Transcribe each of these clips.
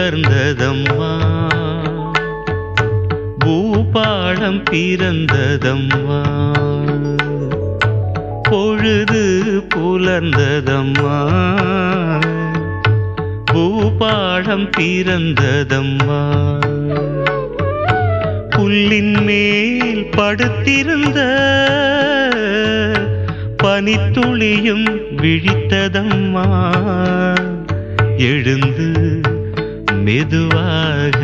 புலர்ந்ததம்மா பூபாடம் பிறந்ததம்மா பொழுது புலர்ந்ததம்மா பூபாடம் பிறந்ததம்மா புல்லின் மேல் படுத்திருந்த பனித்துளியும் விழித்ததம்மா எழுந்து மெதுவாக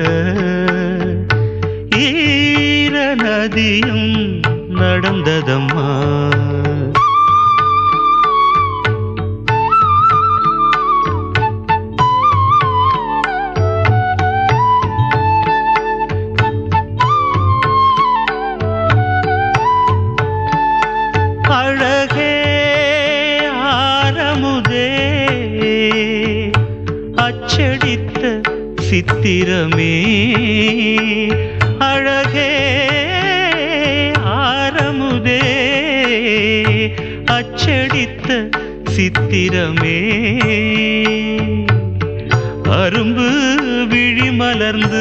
ஈர நதியும் நடந்ததம்மா அழகே ஆரமுதே அச்சடித்த சித்திரமே அழகே ஆரமுதே அச்சடித்த சித்திரமே அரும்பு விழி மலர்ந்து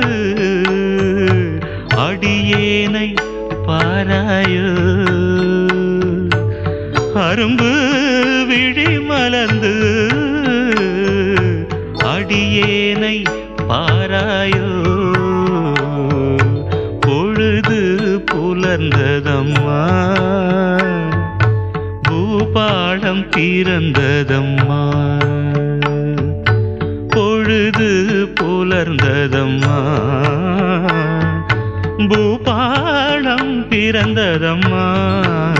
அடியேனை பாராயோ அரும்பு விழி மலர்ந்து அடியேனை பாராயோ பொழுது புலர்ந்ததம்மா பூபாடம் பிறந்ததம்மா பொழுது புலர்ந்ததம்மா பூபாடம் பிறந்ததம்மா